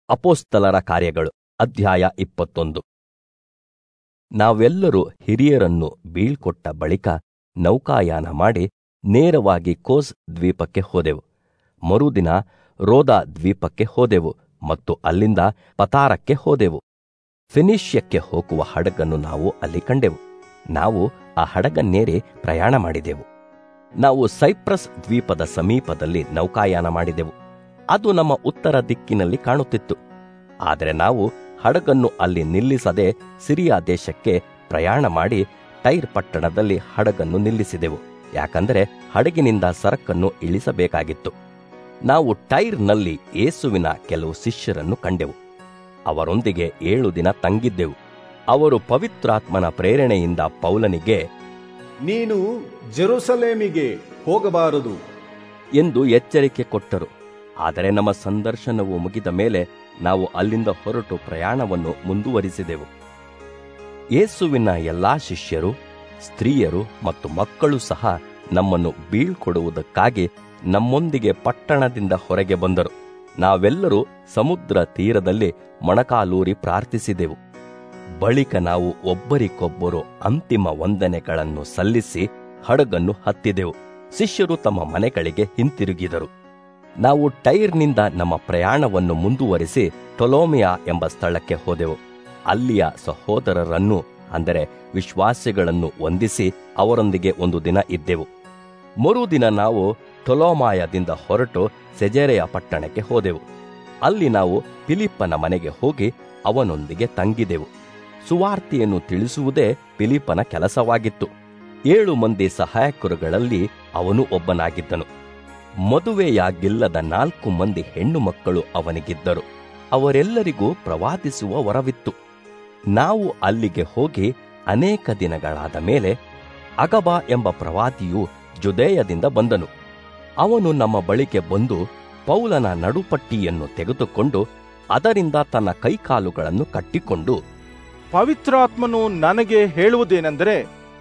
ಅಪೋಸ್ತಲರ ಕಾರ್ಯಗಳು ಅಧ್ಯಾಯ ಇಪ್ಪತ್ತೊಂದು ನಾವೆಲ್ಲರೂ ಹಿರಿಯರನ್ನು ಬೀಳ್ಕೊಟ್ಟ ಬಳಿಕ ನೌಕಾಯಾನ ಮಾಡಿ ನೇರವಾಗಿ ಕೋಸ್ ದ್ವೀಪಕ್ಕೆ ಹೋದೆವು ಮರುದಿನ ರೋದ ದ್ವೀಪಕ್ಕೆ ಹೋದೆವು ಮತ್ತು ಅಲ್ಲಿಂದ ಪತಾರಕ್ಕೆ ಹೋದೆವು ಫಿನಿಷ್ಯಕ್ಕೆ ಹೋಗುವ ಹಡಗನ್ನು ನಾವು ಅಲ್ಲಿ ಕಂಡೆವು ನಾವು ಆ ಹಡಗನ್ನೇರಿ ಪ್ರಯಾಣ ಮಾಡಿದೆವು ನಾವು ಸೈಪ್ರಸ್ ದ್ವೀಪದ ಸಮೀಪದಲ್ಲಿ ನೌಕಾಯಾನ ಮಾಡಿದೆವು ಅದು ನಮ್ಮ ಉತ್ತರ ದಿಕ್ಕಿನಲ್ಲಿ ಕಾಣುತ್ತಿತ್ತು ಆದರೆ ನಾವು ಹಡಗನ್ನು ಅಲ್ಲಿ ನಿಲ್ಲಿಸದೆ ಸಿರಿಯಾ ದೇಶಕ್ಕೆ ಪ್ರಯಾಣ ಮಾಡಿ ಟೈರ್ ಪಟ್ಟಣದಲ್ಲಿ ಹಡಗನ್ನು ನಿಲ್ಲಿಸಿದೆವು ಯಾಕಂದರೆ ಹಡಗಿನಿಂದ ಸರಕನ್ನು ಇಳಿಸಬೇಕಾಗಿತ್ತು ನಾವು ಟೈರ್ನಲ್ಲಿ ಏಸುವಿನ ಕೆಲವು ಶಿಷ್ಯರನ್ನು ಕಂಡೆವು ಅವರೊಂದಿಗೆ ಏಳು ದಿನ ತಂಗಿದ್ದೆವು ಅವರು ಪವಿತ್ರಾತ್ಮನ ಪ್ರೇರಣೆಯಿಂದ ಪೌಲನಿಗೆ ನೀನು ಜೆರುಸಲೇಮಿಗೆ ಹೋಗಬಾರದು ಎಂದು ಎಚ್ಚರಿಕೆ ಕೊಟ್ಟರು ಆದರೆ ನಮ್ಮ ಸಂದರ್ಶನವು ಮುಗಿದ ಮೇಲೆ ನಾವು ಅಲ್ಲಿಂದ ಹೊರಟು ಪ್ರಯಾಣವನ್ನು ಮುಂದುವರಿಸಿದೆವು ಯೇಸುವಿನ ಎಲ್ಲಾ ಶಿಷ್ಯರು ಸ್ತ್ರೀಯರು ಮತ್ತು ಮಕ್ಕಳು ಸಹ ನಮ್ಮನ್ನು ಬೀಳ್ಕೊಡುವುದಕ್ಕಾಗಿ ನಮ್ಮೊಂದಿಗೆ ಪಟ್ಟಣದಿಂದ ಹೊರಗೆ ಬಂದರು ನಾವೆಲ್ಲರೂ ಸಮುದ್ರ ತೀರದಲ್ಲಿ ಮೊಣಕಾಲೂರಿ ಪ್ರಾರ್ಥಿಸಿದೆವು ಬಳಿಕ ನಾವು ಒಬ್ಬರಿಗೊಬ್ಬರು ಅಂತಿಮ ವಂದನೆಗಳನ್ನು ಸಲ್ಲಿಸಿ ಹಡಗನ್ನು ಹತ್ತಿದೆವು ಶಿಷ್ಯರು ತಮ್ಮ ಮನೆಗಳಿಗೆ ಹಿಂತಿರುಗಿದರು ನಾವು ಟೈರ್ನಿಂದ ನಮ್ಮ ಪ್ರಯಾಣವನ್ನು ಮುಂದುವರಿಸಿ ಟೊಲೋಮಿಯಾ ಎಂಬ ಸ್ಥಳಕ್ಕೆ ಹೋದೆವು ಅಲ್ಲಿಯ ಸಹೋದರರನ್ನು ಅಂದರೆ ವಿಶ್ವಾಸಿಗಳನ್ನು ವಂದಿಸಿ ಅವರೊಂದಿಗೆ ಒಂದು ದಿನ ಇದ್ದೆವು ಮರುದಿನ ನಾವು ಟೊಲೋಮಾಯದಿಂದ ಹೊರಟು ಸೆಜೆರೆಯ ಪಟ್ಟಣಕ್ಕೆ ಹೋದೆವು ಅಲ್ಲಿ ನಾವು ಫಿಲಿಪ್ಪನ ಮನೆಗೆ ಹೋಗಿ ಅವನೊಂದಿಗೆ ತಂಗಿದೆವು ಸುವಾರ್ತೆಯನ್ನು ತಿಳಿಸುವುದೇ ಫಿಲಿಪ್ಪನ ಕೆಲಸವಾಗಿತ್ತು ಏಳು ಮಂದಿ ಸಹಾಯಕರುಗಳಲ್ಲಿ ಅವನು ಒಬ್ಬನಾಗಿದ್ದನು ಮದುವೆಯಾಗಿಲ್ಲದ ನಾಲ್ಕು ಮಂದಿ ಹೆಣ್ಣು ಮಕ್ಕಳು ಅವನಿಗಿದ್ದರು ಅವರೆಲ್ಲರಿಗೂ ಪ್ರವಾದಿಸುವ ವರವಿತ್ತು ನಾವು ಅಲ್ಲಿಗೆ ಹೋಗಿ ಅನೇಕ ದಿನಗಳಾದ ಮೇಲೆ ಅಗಬ ಎಂಬ ಪ್ರವಾದಿಯು ಜುದೇಯದಿಂದ ಬಂದನು ಅವನು ನಮ್ಮ ಬಳಿಗೆ ಬಂದು ಪೌಲನ ನಡುಪಟ್ಟಿಯನ್ನು ತೆಗೆದುಕೊಂಡು ಅದರಿಂದ ತನ್ನ ಕೈಕಾಲುಗಳನ್ನು ಕಟ್ಟಿಕೊಂಡು ಪವಿತ್ರಾತ್ಮನು ನನಗೆ ಹೇಳುವುದೇನೆಂದರೆ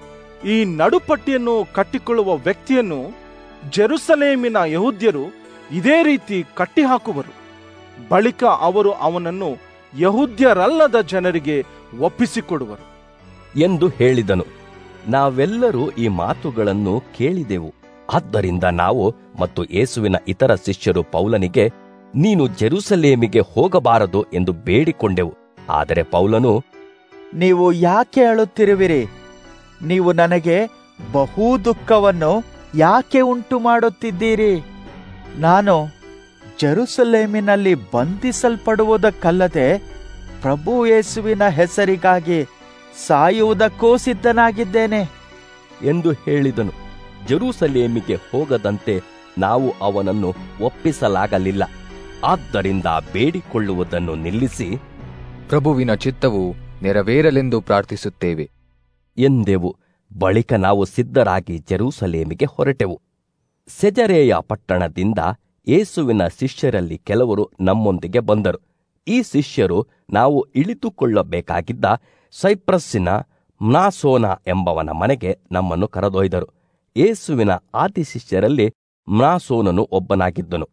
ಈ ನಡುಪಟ್ಟಿಯನ್ನು ಕಟ್ಟಿಕೊಳ್ಳುವ ವ್ಯಕ್ತಿಯನ್ನು ಜೆರುಸಲೇಮಿನ ಯಹೂದ್ಯರು ಇದೇ ರೀತಿ ಕಟ್ಟಿಹಾಕುವರು ಬಳಿಕ ಅವರು ಅವನನ್ನು ಯಹೂದ್ಯರಲ್ಲದ ಜನರಿಗೆ ಒಪ್ಪಿಸಿಕೊಡುವರು ಎಂದು ಹೇಳಿದನು ನಾವೆಲ್ಲರೂ ಈ ಮಾತುಗಳನ್ನು ಕೇಳಿದೆವು ಆದ್ದರಿಂದ ನಾವು ಮತ್ತು ಯೇಸುವಿನ ಇತರ ಶಿಷ್ಯರು ಪೌಲನಿಗೆ ನೀನು ಜೆರುಸಲೇಮಿಗೆ ಹೋಗಬಾರದು ಎಂದು ಬೇಡಿಕೊಂಡೆವು ಆದರೆ ಪೌಲನು ನೀವು ಯಾಕೆ ಅಳುತ್ತಿರುವಿರಿ ನೀವು ನನಗೆ ಬಹು ದುಃಖವನ್ನು ಯಾಕೆ ಉಂಟು ಮಾಡುತ್ತಿದ್ದೀರಿ ನಾನು ಜೆರುಸಲೇಮಿನಲ್ಲಿ ಬಂಧಿಸಲ್ಪಡುವುದಕ್ಕಲ್ಲದೆ ಪ್ರಭು ಯೇಸುವಿನ ಹೆಸರಿಗಾಗಿ ಸಾಯುವುದಕ್ಕೂ ಸಿದ್ಧನಾಗಿದ್ದೇನೆ ಎಂದು ಹೇಳಿದನು ಜೆರೂಸಲೇಮಿಗೆ ಹೋಗದಂತೆ ನಾವು ಅವನನ್ನು ಒಪ್ಪಿಸಲಾಗಲಿಲ್ಲ ಆದ್ದರಿಂದ ಬೇಡಿಕೊಳ್ಳುವುದನ್ನು ನಿಲ್ಲಿಸಿ ಪ್ರಭುವಿನ ಚಿತ್ತವು ನೆರವೇರಲೆಂದು ಪ್ರಾರ್ಥಿಸುತ್ತೇವೆ ಎಂದೆವು ಬಳಿಕ ನಾವು ಸಿದ್ಧರಾಗಿ ಜೆರೂಸಲೇಮಿಗೆ ಹೊರಟೆವು ಸೆಜರೇಯ ಪಟ್ಟಣದಿಂದ ಯೇಸುವಿನ ಶಿಷ್ಯರಲ್ಲಿ ಕೆಲವರು ನಮ್ಮೊಂದಿಗೆ ಬಂದರು ಈ ಶಿಷ್ಯರು ನಾವು ಇಳಿದುಕೊಳ್ಳಬೇಕಾಗಿದ್ದ ಸೈಪ್ರಸ್ಸಿನ ಮ್ನಾಸೋನ ಎಂಬವನ ಮನೆಗೆ ನಮ್ಮನ್ನು ಕರೆದೊಯ್ದರು ಯೇಸುವಿನ ಆದಿ ಶಿಷ್ಯರಲ್ಲಿ ಮ್ನಾಸೋನನು ಒಬ್ಬನಾಗಿದ್ದನು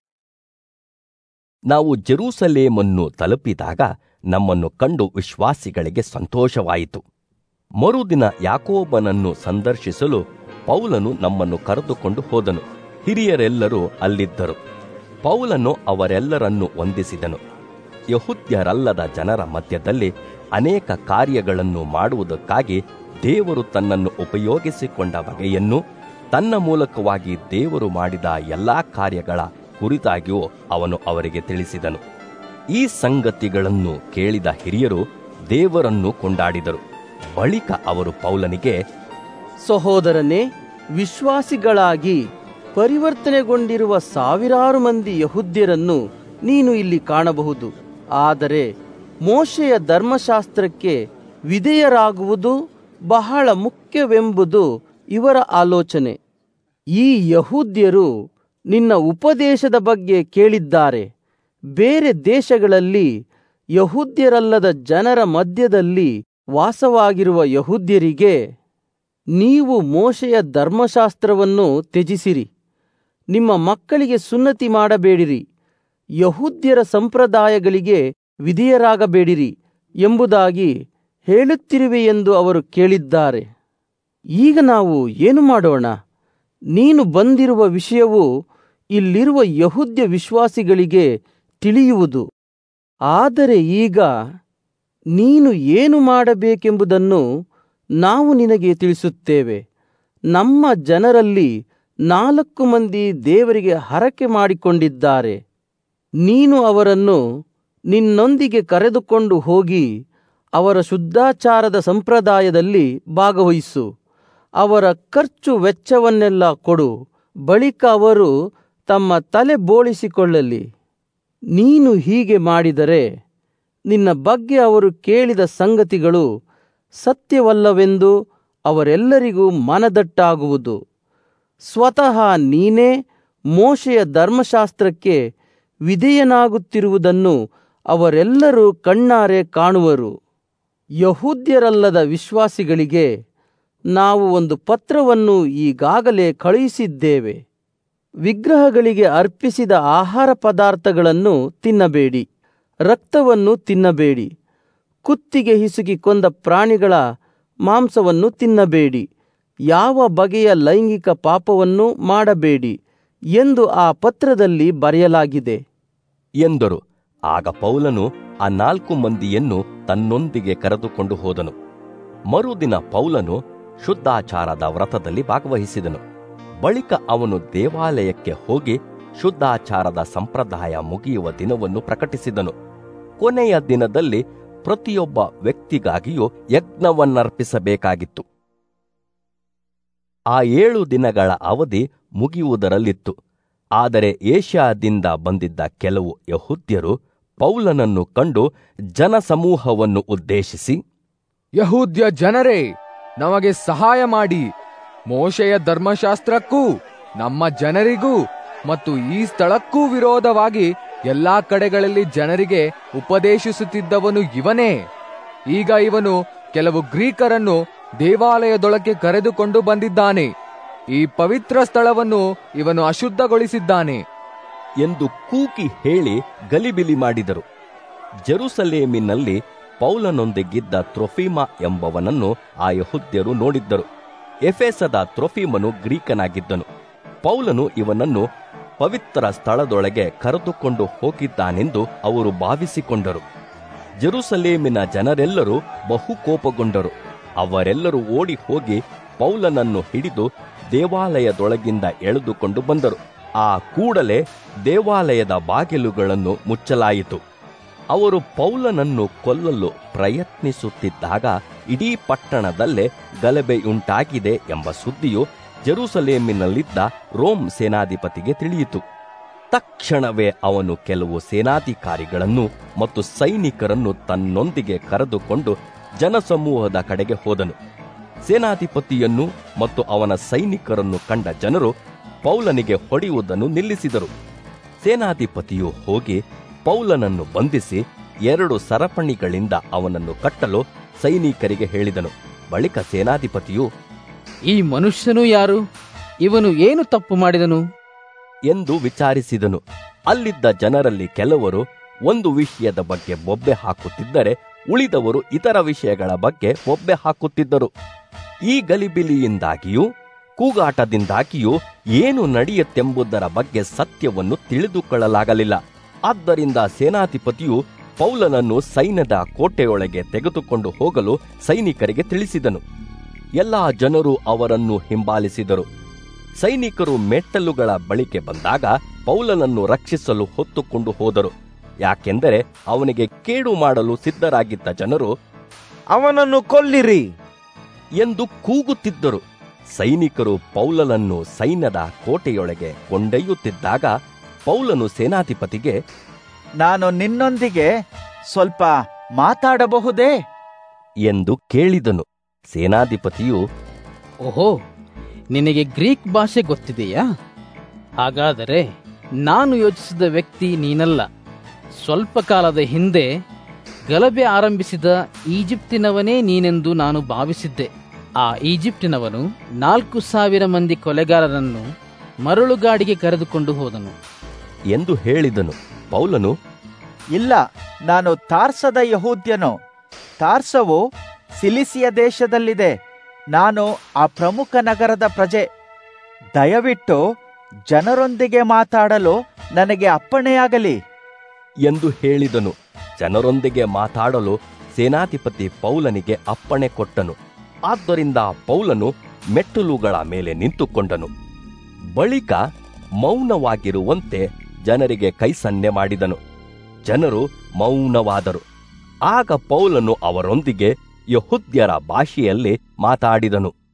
ನಾವು ಜೆರೂಸಲೇಮನ್ನು ತಲುಪಿದಾಗ ನಮ್ಮನ್ನು ಕಂಡು ವಿಶ್ವಾಸಿಗಳಿಗೆ ಸಂತೋಷವಾಯಿತು ಮರುದಿನ ಯಾಕೋಬನನ್ನು ಸಂದರ್ಶಿಸಲು ಪೌಲನು ನಮ್ಮನ್ನು ಕರೆದುಕೊಂಡು ಹೋದನು ಹಿರಿಯರೆಲ್ಲರೂ ಅಲ್ಲಿದ್ದರು ಪೌಲನು ಅವರೆಲ್ಲರನ್ನು ವಂದಿಸಿದನು ಯಹುದ್ಯರಲ್ಲದ ಜನರ ಮಧ್ಯದಲ್ಲಿ ಅನೇಕ ಕಾರ್ಯಗಳನ್ನು ಮಾಡುವುದಕ್ಕಾಗಿ ದೇವರು ತನ್ನನ್ನು ಉಪಯೋಗಿಸಿಕೊಂಡ ಬಗೆಯನ್ನು ತನ್ನ ಮೂಲಕವಾಗಿ ದೇವರು ಮಾಡಿದ ಎಲ್ಲಾ ಕಾರ್ಯಗಳ ಕುರಿತಾಗಿಯೂ ಅವನು ಅವರಿಗೆ ತಿಳಿಸಿದನು ಈ ಸಂಗತಿಗಳನ್ನು ಕೇಳಿದ ಹಿರಿಯರು ದೇವರನ್ನು ಕೊಂಡಾಡಿದರು ಬಳಿಕ ಅವರು ಪೌಲನಿಗೆ ಸಹೋದರನೇ ವಿಶ್ವಾಸಿಗಳಾಗಿ ಪರಿವರ್ತನೆಗೊಂಡಿರುವ ಸಾವಿರಾರು ಮಂದಿ ಯಹುದ್ಯರನ್ನು ನೀನು ಇಲ್ಲಿ ಕಾಣಬಹುದು ಆದರೆ ಮೋಶೆಯ ಧರ್ಮಶಾಸ್ತ್ರಕ್ಕೆ ವಿಧೇಯರಾಗುವುದು ಬಹಳ ಮುಖ್ಯವೆಂಬುದು ಇವರ ಆಲೋಚನೆ ಈ ಯಹೂದ್ಯರು ನಿನ್ನ ಉಪದೇಶದ ಬಗ್ಗೆ ಕೇಳಿದ್ದಾರೆ ಬೇರೆ ದೇಶಗಳಲ್ಲಿ ಯಹೂದ್ಯರಲ್ಲದ ಜನರ ಮಧ್ಯದಲ್ಲಿ ವಾಸವಾಗಿರುವ ಯಹೂದ್ಯರಿಗೆ ನೀವು ಮೋಶೆಯ ಧರ್ಮಶಾಸ್ತ್ರವನ್ನು ತ್ಯಜಿಸಿರಿ ನಿಮ್ಮ ಮಕ್ಕಳಿಗೆ ಸುನ್ನತಿ ಮಾಡಬೇಡಿರಿ ಯಹೂದ್ಯರ ಸಂಪ್ರದಾಯಗಳಿಗೆ ವಿಧೇಯರಾಗಬೇಡಿರಿ ಎಂಬುದಾಗಿ ಹೇಳುತ್ತಿರುವೆ ಎಂದು ಅವರು ಕೇಳಿದ್ದಾರೆ ಈಗ ನಾವು ಏನು ಮಾಡೋಣ ನೀನು ಬಂದಿರುವ ವಿಷಯವು ಇಲ್ಲಿರುವ ಯಹೂದ್ಯ ವಿಶ್ವಾಸಿಗಳಿಗೆ ತಿಳಿಯುವುದು ಆದರೆ ಈಗ ನೀನು ಏನು ಮಾಡಬೇಕೆಂಬುದನ್ನು ನಾವು ನಿನಗೆ ತಿಳಿಸುತ್ತೇವೆ ನಮ್ಮ ಜನರಲ್ಲಿ ನಾಲ್ಕು ಮಂದಿ ದೇವರಿಗೆ ಹರಕೆ ಮಾಡಿಕೊಂಡಿದ್ದಾರೆ ನೀನು ಅವರನ್ನು ನಿನ್ನೊಂದಿಗೆ ಕರೆದುಕೊಂಡು ಹೋಗಿ ಅವರ ಶುದ್ಧಾಚಾರದ ಸಂಪ್ರದಾಯದಲ್ಲಿ ಭಾಗವಹಿಸು ಅವರ ಖರ್ಚು ವೆಚ್ಚವನ್ನೆಲ್ಲ ಕೊಡು ಬಳಿಕ ಅವರು ತಮ್ಮ ತಲೆ ಬೋಳಿಸಿಕೊಳ್ಳಲಿ ನೀನು ಹೀಗೆ ಮಾಡಿದರೆ ನಿನ್ನ ಬಗ್ಗೆ ಅವರು ಕೇಳಿದ ಸಂಗತಿಗಳು ಸತ್ಯವಲ್ಲವೆಂದು ಅವರೆಲ್ಲರಿಗೂ ಮನದಟ್ಟಾಗುವುದು ಸ್ವತಃ ನೀನೇ ಮೋಶೆಯ ಧರ್ಮಶಾಸ್ತ್ರಕ್ಕೆ ವಿಧೇಯನಾಗುತ್ತಿರುವುದನ್ನು ಅವರೆಲ್ಲರೂ ಕಣ್ಣಾರೆ ಕಾಣುವರು ಯಹೂದ್ಯರಲ್ಲದ ವಿಶ್ವಾಸಿಗಳಿಗೆ ನಾವು ಒಂದು ಪತ್ರವನ್ನು ಈಗಾಗಲೇ ಕಳುಹಿಸಿದ್ದೇವೆ ವಿಗ್ರಹಗಳಿಗೆ ಅರ್ಪಿಸಿದ ಆಹಾರ ಪದಾರ್ಥಗಳನ್ನು ತಿನ್ನಬೇಡಿ ರಕ್ತವನ್ನು ತಿನ್ನಬೇಡಿ ಕುತ್ತಿಗೆ ಹಿಸುಕಿ ಕೊಂದ ಪ್ರಾಣಿಗಳ ಮಾಂಸವನ್ನು ತಿನ್ನಬೇಡಿ ಯಾವ ಬಗೆಯ ಲೈಂಗಿಕ ಪಾಪವನ್ನು ಮಾಡಬೇಡಿ ಎಂದು ಆ ಪತ್ರದಲ್ಲಿ ಬರೆಯಲಾಗಿದೆ ಎಂದರು ಆಗ ಪೌಲನು ಆ ನಾಲ್ಕು ಮಂದಿಯನ್ನು ತನ್ನೊಂದಿಗೆ ಕರೆದುಕೊಂಡು ಹೋದನು ಮರುದಿನ ಪೌಲನು ಶುದ್ಧಾಚಾರದ ವ್ರತದಲ್ಲಿ ಭಾಗವಹಿಸಿದನು ಬಳಿಕ ಅವನು ದೇವಾಲಯಕ್ಕೆ ಹೋಗಿ ಶುದ್ಧಾಚಾರದ ಸಂಪ್ರದಾಯ ಮುಗಿಯುವ ದಿನವನ್ನು ಪ್ರಕಟಿಸಿದನು ಕೊನೆಯ ದಿನದಲ್ಲಿ ಪ್ರತಿಯೊಬ್ಬ ವ್ಯಕ್ತಿಗಾಗಿಯೂ ಯಜ್ಞವನ್ನರ್ಪಿಸಬೇಕಾಗಿತ್ತು ಆ ಏಳು ದಿನಗಳ ಅವಧಿ ಮುಗಿಯುವುದರಲ್ಲಿತ್ತು ಆದರೆ ಏಷ್ಯಾದಿಂದ ಬಂದಿದ್ದ ಕೆಲವು ಯಹೂದ್ಯರು ಪೌಲನನ್ನು ಕಂಡು ಜನಸಮೂಹವನ್ನು ಉದ್ದೇಶಿಸಿ ಯಹೂದ್ಯ ಜನರೇ ನಮಗೆ ಸಹಾಯ ಮಾಡಿ ಮೋಶೆಯ ಧರ್ಮಶಾಸ್ತ್ರಕ್ಕೂ ನಮ್ಮ ಜನರಿಗೂ ಮತ್ತು ಈ ಸ್ಥಳಕ್ಕೂ ವಿರೋಧವಾಗಿ ಎಲ್ಲಾ ಕಡೆಗಳಲ್ಲಿ ಜನರಿಗೆ ಉಪದೇಶಿಸುತ್ತಿದ್ದವನು ಇವನೇ ಈಗ ಇವನು ಕೆಲವು ಗ್ರೀಕರನ್ನು ದೇವಾಲಯದೊಳಕ್ಕೆ ಕರೆದುಕೊಂಡು ಬಂದಿದ್ದಾನೆ ಈ ಪವಿತ್ರ ಸ್ಥಳವನ್ನು ಇವನು ಅಶುದ್ಧಗೊಳಿಸಿದ್ದಾನೆ ಎಂದು ಕೂಗಿ ಹೇಳಿ ಗಲಿಬಿಲಿ ಮಾಡಿದರು ಜೆರುಸಲೇಮಿನಲ್ಲಿ ಪೌಲನೊಂದಿಗಿದ್ದ ತ್ರೊಫಿಮ ಎಂಬವನನ್ನು ಆ ಯಹುದ್ಯರು ನೋಡಿದ್ದರು ಎಫೆಸದ ತ್ರೊಫಿಮನು ಗ್ರೀಕನಾಗಿದ್ದನು ಪೌಲನು ಇವನನ್ನು ಪವಿತ್ರ ಸ್ಥಳದೊಳಗೆ ಕರೆದುಕೊಂಡು ಹೋಗಿದ್ದಾನೆಂದು ಅವರು ಭಾವಿಸಿಕೊಂಡರು ಜೆರುಸಲೇಮಿನ ಜನರೆಲ್ಲರೂ ಬಹು ಕೋಪಗೊಂಡರು ಅವರೆಲ್ಲರೂ ಓಡಿ ಹೋಗಿ ಪೌಲನನ್ನು ಹಿಡಿದು ದೇವಾಲಯದೊಳಗಿಂದ ಎಳೆದುಕೊಂಡು ಬಂದರು ಆ ಕೂಡಲೇ ದೇವಾಲಯದ ಬಾಗಿಲುಗಳನ್ನು ಮುಚ್ಚಲಾಯಿತು ಅವರು ಪೌಲನನ್ನು ಕೊಲ್ಲಲು ಪ್ರಯತ್ನಿಸುತ್ತಿದ್ದಾಗ ಇಡೀ ಪಟ್ಟಣದಲ್ಲೇ ಗಲಭೆಯುಂಟಾಗಿದೆ ಎಂಬ ಸುದ್ದಿಯು ಜೆರುಸಲೇಮಿನಲ್ಲಿದ್ದ ರೋಮ್ ಸೇನಾಧಿಪತಿಗೆ ತಿಳಿಯಿತು ತಕ್ಷಣವೇ ಅವನು ಕೆಲವು ಸೇನಾಧಿಕಾರಿಗಳನ್ನು ಮತ್ತು ಸೈನಿಕರನ್ನು ತನ್ನೊಂದಿಗೆ ಕರೆದುಕೊಂಡು ಜನಸಮೂಹದ ಕಡೆಗೆ ಹೋದನು ಸೇನಾಧಿಪತಿಯನ್ನು ಮತ್ತು ಅವನ ಸೈನಿಕರನ್ನು ಕಂಡ ಜನರು ಪೌಲನಿಗೆ ಹೊಡೆಯುವುದನ್ನು ನಿಲ್ಲಿಸಿದರು ಸೇನಾಧಿಪತಿಯು ಹೋಗಿ ಪೌಲನನ್ನು ಬಂಧಿಸಿ ಎರಡು ಸರಪಣಿಗಳಿಂದ ಅವನನ್ನು ಕಟ್ಟಲು ಸೈನಿಕರಿಗೆ ಹೇಳಿದನು ಬಳಿಕ ಸೇನಾಧಿಪತಿಯು ಈ ಮನುಷ್ಯನು ಯಾರು ಇವನು ಏನು ತಪ್ಪು ಮಾಡಿದನು ಎಂದು ವಿಚಾರಿಸಿದನು ಅಲ್ಲಿದ್ದ ಜನರಲ್ಲಿ ಕೆಲವರು ಒಂದು ವಿಷಯದ ಬಗ್ಗೆ ಬೊಬ್ಬೆ ಹಾಕುತ್ತಿದ್ದರೆ ಉಳಿದವರು ಇತರ ವಿಷಯಗಳ ಬಗ್ಗೆ ಬೊಬ್ಬೆ ಹಾಕುತ್ತಿದ್ದರು ಈ ಗಲಿಬಿಲಿಯಿಂದಾಗಿಯೂ ಕೂಗಾಟದಿಂದಾಗಿಯೂ ಏನು ನಡೆಯುತ್ತೆಂಬುದರ ಬಗ್ಗೆ ಸತ್ಯವನ್ನು ತಿಳಿದುಕೊಳ್ಳಲಾಗಲಿಲ್ಲ ಆದ್ದರಿಂದ ಸೇನಾಧಿಪತಿಯು ಪೌಲನನ್ನು ಸೈನ್ಯದ ಕೋಟೆಯೊಳಗೆ ತೆಗೆದುಕೊಂಡು ಹೋಗಲು ಸೈನಿಕರಿಗೆ ತಿಳಿಸಿದನು ಎಲ್ಲಾ ಜನರು ಅವರನ್ನು ಹಿಂಬಾಲಿಸಿದರು ಸೈನಿಕರು ಮೆಟ್ಟಲುಗಳ ಬಳಿಗೆ ಬಂದಾಗ ಪೌಲನನ್ನು ರಕ್ಷಿಸಲು ಹೊತ್ತುಕೊಂಡು ಹೋದರು ಯಾಕೆಂದರೆ ಅವನಿಗೆ ಕೇಡು ಮಾಡಲು ಸಿದ್ಧರಾಗಿದ್ದ ಜನರು ಅವನನ್ನು ಕೊಲ್ಲಿರಿ ಎಂದು ಕೂಗುತ್ತಿದ್ದರು ಸೈನಿಕರು ಪೌಲನನ್ನು ಸೈನ್ಯದ ಕೋಟೆಯೊಳಗೆ ಕೊಂಡೊಯ್ಯುತ್ತಿದ್ದಾಗ ಪೌಲನು ಸೇನಾಧಿಪತಿಗೆ ನಾನು ನಿನ್ನೊಂದಿಗೆ ಸ್ವಲ್ಪ ಮಾತಾಡಬಹುದೇ ಎಂದು ಕೇಳಿದನು ಸೇನಾಧಿಪತಿಯು ಓಹೋ ನಿನಗೆ ಗ್ರೀಕ್ ಭಾಷೆ ಗೊತ್ತಿದೆಯಾ ಹಾಗಾದರೆ ನಾನು ಯೋಚಿಸಿದ ವ್ಯಕ್ತಿ ನೀನಲ್ಲ ಸ್ವಲ್ಪ ಕಾಲದ ಹಿಂದೆ ಗಲಭೆ ಆರಂಭಿಸಿದ ಈಜಿಪ್ಟಿನವನೇ ನೀನೆಂದು ನಾನು ಭಾವಿಸಿದ್ದೆ ಆ ಈಜಿಪ್ಟಿನವನು ನಾಲ್ಕು ಸಾವಿರ ಮಂದಿ ಕೊಲೆಗಾರರನ್ನು ಮರಳುಗಾಡಿಗೆ ಕರೆದುಕೊಂಡು ಹೋದನು ಎಂದು ಹೇಳಿದನು ಪೌಲನು ಇಲ್ಲ ನಾನು ತಾರ್ಸದ ಯಹೂದ್ಯನು ತಾರ್ಸವು ಸಿಲಿಸಿಯ ದೇಶದಲ್ಲಿದೆ ನಾನು ಆ ಪ್ರಮುಖ ನಗರದ ಪ್ರಜೆ ದಯವಿಟ್ಟು ಜನರೊಂದಿಗೆ ಮಾತಾಡಲು ನನಗೆ ಅಪ್ಪಣೆಯಾಗಲಿ ಎಂದು ಹೇಳಿದನು ಜನರೊಂದಿಗೆ ಮಾತಾಡಲು ಸೇನಾಧಿಪತಿ ಪೌಲನಿಗೆ ಅಪ್ಪಣೆ ಕೊಟ್ಟನು ಆದ್ದರಿಂದ ಪೌಲನು ಮೆಟ್ಟಲುಗಳ ಮೇಲೆ ನಿಂತುಕೊಂಡನು ಬಳಿಕ ಮೌನವಾಗಿರುವಂತೆ ಜನರಿಗೆ ಕೈ ಸನ್ನೆ ಮಾಡಿದನು ಜನರು ಮೌನವಾದರು ಆಗ ಪೌಲನು ಅವರೊಂದಿಗೆ ಯಹುದ್ಯರ ಭಾಷೆಯಲ್ಲಿ ಮಾತಾಡಿದನು